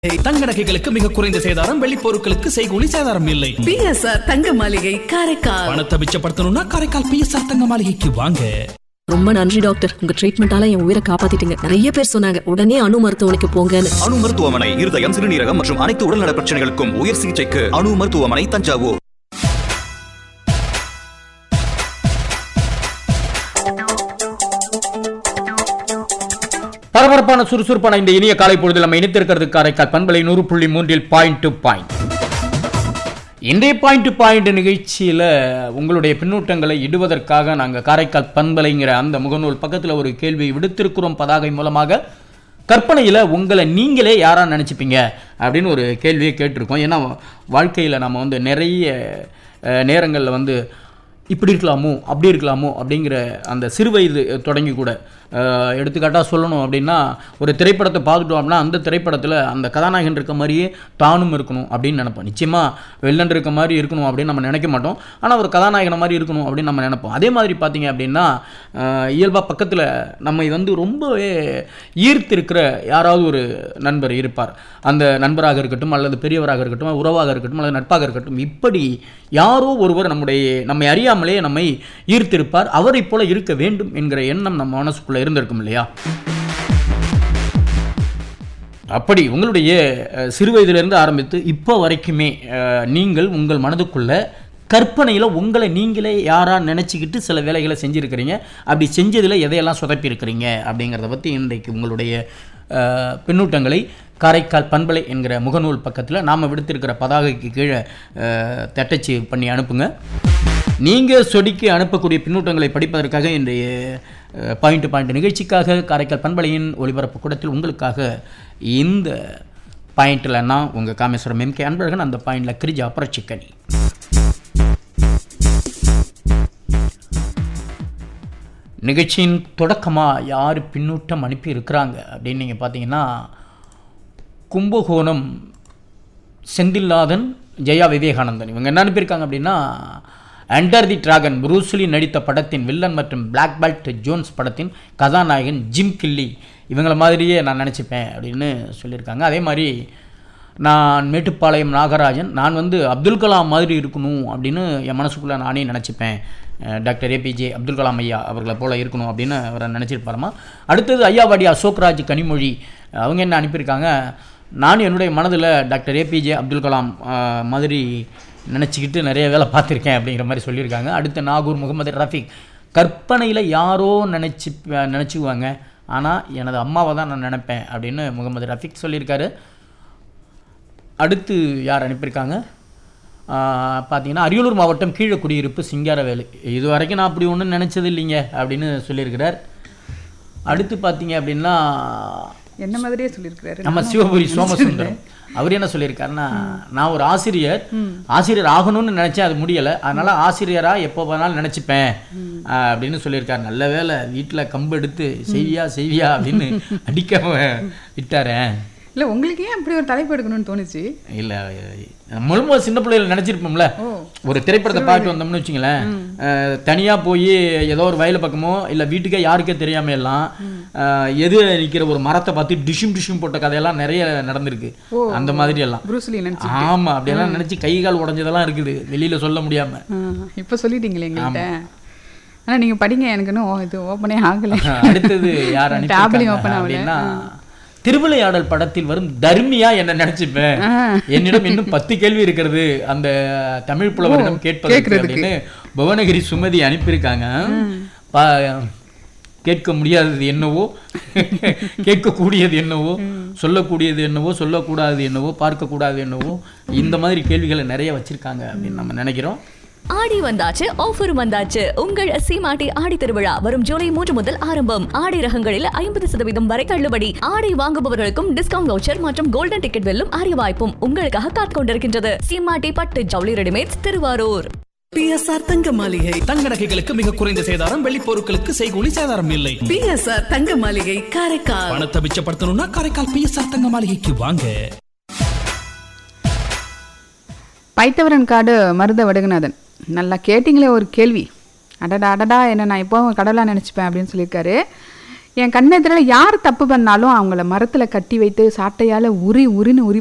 தங்க நகைகளுக்கு மிக குறைந்த சேதாரம் வெள்ளி பொருட்களுக்கு செய்கூலி சேதாரம் இல்லை பிஎஸ்ஆர் தங்க மாளிகை காரைக்கால் பணத்தை மிச்சப்படுத்தணும்னா காரைக்கால் பிஎஸ்ஆர் தங்க மாளிகைக்கு வாங்க ரொம்ப நன்றி டாக்டர் உங்க ட்ரீட்மெண்டால என் உயிரை காப்பாத்திட்டீங்க நிறைய பேர் சொன்னாங்க உடனே அணு மருத்துவமனைக்கு போங்கன்னு அணு மருத்துவமனை இருதயம் சிறுநீரகம் மற்றும் அனைத்து உடல்நல பிரச்சனைகளுக்கும் உயர் சிகிச்சைக்கு அணு மருத்துவமனை தஞ்சாவூர் பரபரப்பான சுறுசுறுப்பான இந்த இனிய காலை பொழுதில் நம்ம இணைத்திருக்கிறது காரைக்கால் பண்பலை நூறு புள்ளி மூன்றில் பாயிண்ட் டு பாயிண்ட் இன்றைய பாயிண்ட் டு பாயிண்ட் நிகழ்ச்சியில் உங்களுடைய பின்னூட்டங்களை இடுவதற்காக நாங்கள் காரைக்கால் பண்பலைங்கிற அந்த முகநூல் பக்கத்தில் ஒரு கேள்வி விடுத்திருக்கிறோம் பதாகை மூலமாக கற்பனையில் உங்களை நீங்களே யாரா நினச்சிப்பீங்க அப்படின்னு ஒரு கேள்வியை கேட்டிருக்கோம் ஏன்னா வாழ்க்கையில் நம்ம வந்து நிறைய நேரங்களில் வந்து இப்படி இருக்கலாமோ அப்படி இருக்கலாமோ அப்படிங்கிற அந்த சிறு வயது தொடங்கி கூட அஹ், எடுத்துக்காட்டாக சொல்லணும் அப்படின்னா ஒரு திரைப்படத்தை பார்த்துட்டோம் அப்படின்னா அந்த திரைப்படத்தில் அந்த கதாநாயகன் இருக்க மாதிரியே தானும் இருக்கணும் அப்படின்னு நினைப்போம் நிச்சயமாக வெள்ளன் இருக்க மாதிரி இருக்கணும் அப்படின்னு நம்ம நினைக்க மாட்டோம் ஆனால் ஒரு கதாநாயகனை மாதிரி இருக்கணும் அப்படின்னு நம்ம நினைப்போம் அதே மாதிரி பார்த்தீங்க அப்படின்னா இயல்பாக பக்கத்தில் நம்மை வந்து ரொம்பவே ஈர்த்திருக்கிற யாராவது ஒரு நண்பர் இருப்பார் அந்த நண்பராக இருக்கட்டும் அல்லது பெரியவராக இருக்கட்டும் உறவாக இருக்கட்டும் அல்லது நட்பாக இருக்கட்டும் இப்படி யாரோ ஒருவர் நம்முடைய நம்மை அறியாமலே நம்மை ஈர்த்திருப்பார் அவரைப் போல இருக்க வேண்டும் என்கிற எண்ணம் நம்ம மனசுக்குள்ளே இருந்திருக்கும் இல்லையா அப்படி உங்களுடைய அஹ், சிறு வயதிலிருந்து ஆரம்பித்து இப்போ வரைக்குமே அஹ், நீங்கள் உங்கள் மனதுக்குள்ள கற்பனையில் உங்களை நீங்களே யாரா நினச்சிக்கிட்டு சில வேலைகளை செஞ்சுருக்கிறீங்க அப்படி செஞ்சதில் எதையெல்லாம் சொதப்பியிருக்கிறீங்க அப்படிங்கிறத பற்றி இன்றைக்கு உங்களுடைய அஹ், பின்னூட்டங்களை காரைக்கால் பண்பலை என்கிற முகநூல் பக்கத்தில் நாம் விடுத்திருக்கிற பதாகைக்கு கீழே அஹ், தட்டச்சு பண்ணி அனுப்புங்க நீங்கள் சொடிக்கு அனுப்பக்கூடிய பின்னூட்டங்களை படிப்பதற்காக இன்றைய பாயிண்ட் பாயிண்ட் நிகழ்ச்சிக்காக காரைக்கால் பண்பலையின் ஒளிபரப்பு கூடத்தில் உங்களுக்காக இந்த பாயிண்டில் நான் உங்கள் காமேஸ்வரம் எம்கே அன்பழகன் அந்த பாயிண்டில் கிரிஜா புரட்சிக்கணி நிகழ்ச்சியின் தொடக்கமாக யார் பின்னூட்டம் அனுப்பி இருக்கிறாங்க அப்படின்னு நீங்கள் பார்த்தீங்கன்னா கும்பகோணம் செந்தில்நாதன் ஜெயா விவேகானந்தன் இவங்க என்ன அனுப்பியிருக்காங்க அப்படின்னா அண்டர் தி டிராகன் புரூஸ்லி நடித்த படத்தின் வில்லன் மற்றும் பிளாக் பெல்ட் ஜோன்ஸ் படத்தின் கதாநாயகன் ஜிம் கில்லி இவங்கள மாதிரியே நான் நினச்சிப்பேன் அப்படின்னு சொல்லியிருக்காங்க அதே மாதிரி நான் மேட்டுப்பாளையம் நாகராஜன் நான் வந்து அப்துல் கலாம் மாதிரி இருக்கணும் அப்படின்னு என் மனசுக்குள்ளே நானே நினச்சிப்பேன் அஹ் டாக்டர் ஏபிஜே அப்துல் கலாம் ஐயா அவர்களை போல இருக்கணும் அப்படின்னு அவரை நினச்சிருப்பாரமா அடுத்தது ஐயாவாடி அசோக்ராஜ் கனிமொழி அவங்க என்ன அனுப்பியிருக்காங்க நான் என்னுடைய மனதில் டாக்டர் ஏபிஜே அப்துல் கலாம் அஹ், மாதிரி நினச்சிக்கிட்டு நிறைய வேலை பார்த்துருக்கேன் அப்படிங்கிற மாதிரி சொல்லியிருக்காங்க அடுத்து நாகூர் முகமது ரஃபீக் கற்பனையில் யாரோ நினச்சி நினச்சிக்குவாங்க ஆனால் எனது அம்மாவை தான் நான் நினைப்பேன் அப்படின்னு முகமது ரஃபீக் சொல்லியிருக்காரு அடுத்து யார் அனுப்பியிருக்காங்க ஆஹ் பார்த்தீங்கன்னா அரியலூர் மாவட்டம் கீழே குடியிருப்பு சிங்காரவேலு இது வரைக்கும் நான் அப்படி ஒன்றும் நினச்சது இல்லைங்க அப்படின்னு சொல்லியிருக்கிறார் அடுத்து பார்த்தீங்க அப்படின்னா என்ன மாதிரியே சொல்லியிருக்கிறாரு நம்ம சிவபுரி சோமசுந்தரம் அவர் என்ன சொல்லியிருக்காருன்னா நான் ஒரு ஆசிரியர் ஆசிரியர் ஆகணும்னு நினைச்சேன் அது முடியலை அதனால ஆசிரியரா எப்போ வேணாலும் நினைச்சுப்பேன் ஆஹ் அப்படின்னு சொல்லியிருக்காரு நல்ல வேளை வீட்டில் கம்பு எடுத்து செய்வியா செய்வியா அப்படின்னு அடிக்க விட்டாரேன் இல்ல உங்களுக்கு ஏன் அப்படி ஒரு தலைப்பு எடுக்கணும்னு தோணுச்சு இல்ல நம்மளும் ஒரு சின்ன பிள்ளைகள் நினைச்சிருப்போம்ல ஒரு திரைப்படத்தை பார்த்து வந்தோம்னு வச்சுங்களேன் அஹ், தனியா போய் ஏதோ ஒரு வயல் பக்கமோ இல்ல வீட்டுக்கே யாருக்கே தெரியாம எல்லாம் அஹ், எது நிக்கிற ஒரு மரத்தை பார்த்து டிஷும் டிஷும் போட்ட கதையெல்லாம் நிறைய நடந்திருக்கு அந்த மாதிரி எல்லாம் புரூஸ்லி நினைச்சு ஆமா அப்படியெல்லாம் நினைச்சு கை கால் உடைஞ்சதெல்லாம் இருக்குது வெளியில சொல்ல முடியாம இப்ப சொல்லிட்டீங்களே எங்கள்கிட்ட ஆனா நீங்க படிங்க எனக்கு இன்னும் இது ஓப்பனே ஆகல அடுத்தது யார் டேப்லையும் ஓப்பன் அனுப்பியிருக்காங்க ஆகல அப்படின்னா திருவிளையாடல் படத்தில் வரும் தர்மியா என்ன நினைச்சுப்பேன் என்னிடம் இன்னும் பத்து கேள்வி இருக்கிறது அந்த தமிழ் புலவரிடம் கேட்பதற்கு கேட்கறதுக்கு. அப்படின்னு புவனகிரி சுமதி அனுப்பியிருக்காங்க பா- கேட்க முடியாதது என்னவோ கேட்கக்கூடியது என்னவோ சொல்லக்கூடியது என்னவோ சொல்லக்கூடாது என்னவோ பார்க்கக்கூடாது என்னவோ இந்த மாதிரி கேள்விகளை நிறைய வச்சிருக்காங்க அப்படின்னு நம்ம நினைக்கிறோம் ஆடி வந்தாச்சு ஆஃபரும் வந்தாச்சு உங்கள் சீமாட்டி ஆடி திருவிழா வரும் ஜூலை மூன்று முதல் ஆரம்பம் ஆடை ரகங்களில் ஐம்பது சதவீதம் வரை தள்ளுபடி ஆடை வாங்குபவர்களுக்கும் டிஸ்கவுண்ட் வவுச்சர் மற்றும் கோல்டன் டிக்கெட் வெல்லும் அரிய வாய்ப்பும் உங்களுக்காக காத்துக் கொண்டிருக்கின்றது சீமாட்டி பட்டு ஜவுளி ரெடிமேட்ஸ் திருவாரூர் பிஎஸ்ஆர் தங்க மாளிகை தங்க நகைகளுக்கு மிக குறைந்த சேதாரம் வெள்ளி பொருட்களுக்கு செய்கூலி சேதாரம் இல்லை பிஎஸ்ஆர் தங்க மாளிகை காரைக்கால் பணத்தை மிச்சப்படுத்தணும்னா காரைக்கால் பிஎஸ்ஆர் தங்க மாளிகைக்கு வாங்க பைத்தவரன் காடு மருத வடுகநாதன் நல்லா கேட்டிங்களே ஒரு கேள்வி அடடா அடடா என்ன நான் எப்போ கடவுளாக நினச்சிப்பேன் அப்படின்னு சொல்லியிருக்காரு என் கண்ணெதிரில் யார் தப்பு பண்ணாலும் அவங்கள மரத்துல கட்டி வைத்து சாட்டையால உரி உரின்னு உரி